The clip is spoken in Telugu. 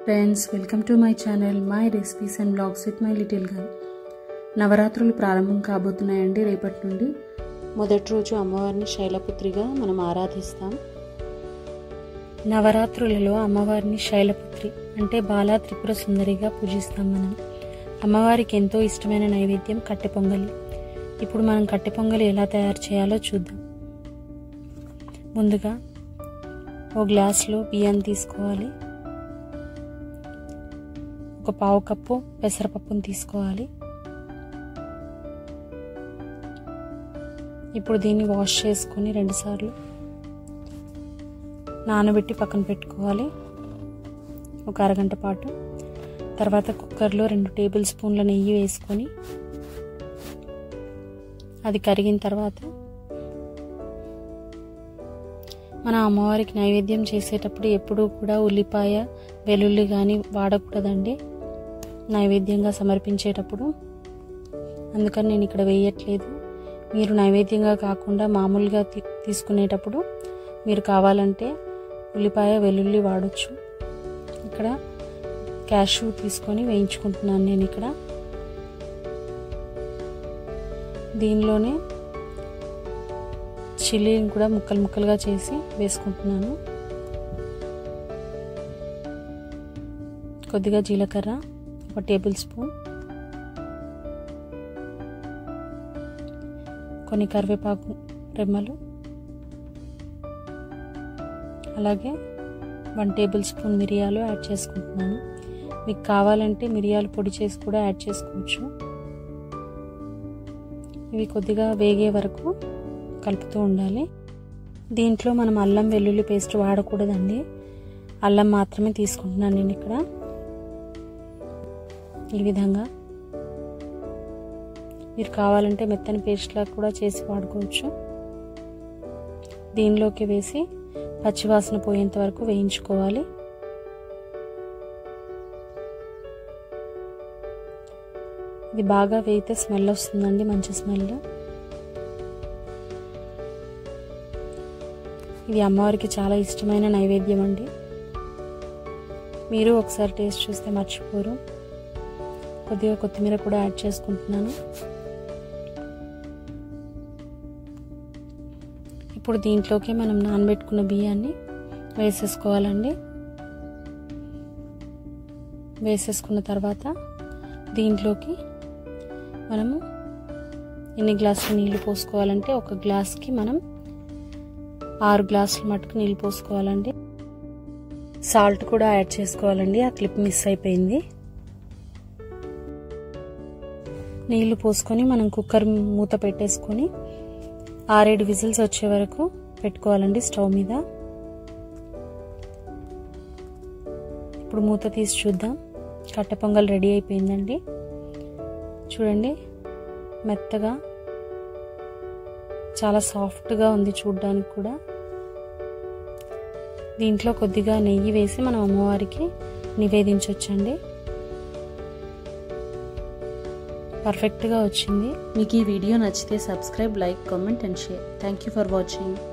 friends welcome to my channel my recipes and blogs with my little girl నవరాత్రులు ప్రారంభం కాబోతున్నాయండి రేపటి నుండి మొదటి రోజు అమ్మవారిని శైలపుత్రిగా మనం ఆరాధిస్తాం నవరాత్రులలో అమ్మవారిని శైలపుత్రి అంటే బాలా త్రిపుర సుందరిగా పూజిస్తాం మనం అమ్మవారికి ఎంతో ఇష్టమైన నైవేద్యం కట్టె పొంగలి ఇప్పుడు మనం కట్టె పొంగలి ఎలా తయారు చేయాలో చూద్దాం ముందుగా ఓ గ్లాస్లో బియ్యాన్ని తీసుకోవాలి ఒక పావు కప్పు పెసరపప్పును తీసుకోవాలి ఇప్పుడు దీన్ని వాష్ చేసుకొని రెండుసార్లు నానబెట్టి పక్కన పెట్టుకోవాలి ఒక అరగంట పాటు తర్వాత కుక్కర్లో రెండు టేబుల్ స్పూన్ల నెయ్యి వేసుకొని అది కరిగిన తర్వాత మన అమ్మవారికి నైవేద్యం చేసేటప్పుడు ఎప్పుడూ కూడా ఉల్లిపాయ వెల్లుల్లి కానీ వాడకూడదండి నైవేద్యంగా సమర్పించేటప్పుడు అందుకని నేను ఇక్కడ వేయట్లేదు మీరు నైవేద్యంగా కాకుండా మామూలుగా తీసుకునేటప్పుడు మీరు కావాలంటే ఉల్లిపాయ వెల్లుల్లి వాడచ్చు ఇక్కడ క్యాషు తీసుకొని వేయించుకుంటున్నాను నేను ఇక్కడ దీనిలోనే చిల్లీని కూడా ముక్కలు ముక్కలుగా చేసి వేసుకుంటున్నాను కొద్దిగా జీలకర్ర ఒక టేబుల్ స్పూన్ కొన్ని కరివేపాకు రెమ్మలు అలాగే వన్ టేబుల్ స్పూన్ మిరియాలు యాడ్ చేసుకుంటున్నాను మీకు కావాలంటే మిరియాలు పొడి చేసి కూడా యాడ్ చేసుకోవచ్చు ఇవి కొద్దిగా వేగే వరకు కలుపుతూ ఉండాలి దీంట్లో మనం అల్లం వెల్లుల్లి పేస్ట్ వాడకూడదండి అల్లం మాత్రమే తీసుకుంటున్నాను నేను ఇక్కడ ఈ విధంగా మీరు కావాలంటే మెత్తని పేస్ట్లా కూడా చేసి వాడుకోవచ్చు దీనిలోకి వేసి పచ్చివాసన పోయేంత వరకు వేయించుకోవాలి ఇది బాగా వేయితే స్మెల్ వస్తుందండి మంచి స్మెల్ ఇది అమ్మవారికి చాలా ఇష్టమైన నైవేద్యం అండి మీరు ఒకసారి టేస్ట్ చూస్తే మర్చిపోరు కొద్దిగా కొత్తిమీర కూడా యాడ్ చేసుకుంటున్నాను ఇప్పుడు దీంట్లోకి మనం నానబెట్టుకున్న బియ్యాన్ని వేసేసుకోవాలండి వేసేసుకున్న తర్వాత దీంట్లోకి మనము ఎన్ని గ్లాసులు నీళ్లు పోసుకోవాలంటే ఒక గ్లాస్కి మనం ఆరు గ్లాసుల మటుకు నీళ్ళు పోసుకోవాలండి సాల్ట్ కూడా యాడ్ చేసుకోవాలండి ఆ క్లిప్ మిస్ అయిపోయింది నీళ్లు పోసుకొని మనం కుక్కర్ మూత పెట్టేసుకొని ఆరేడు విజిల్స్ వచ్చే వరకు పెట్టుకోవాలండి స్టవ్ మీద ఇప్పుడు మూత తీసి చూద్దాం కట్టె పొంగల్ రెడీ అయిపోయిందండి చూడండి మెత్తగా చాలా సాఫ్ట్గా ఉంది చూడ్డానికి కూడా దీంట్లో కొద్దిగా నెయ్యి వేసి మనం అమ్మవారికి నివేదించవచ్చండి పర్ఫెక్ట్గా వచ్చింది మీకు ఈ వీడియో నచ్చితే subscribe like comment and share thank you for watching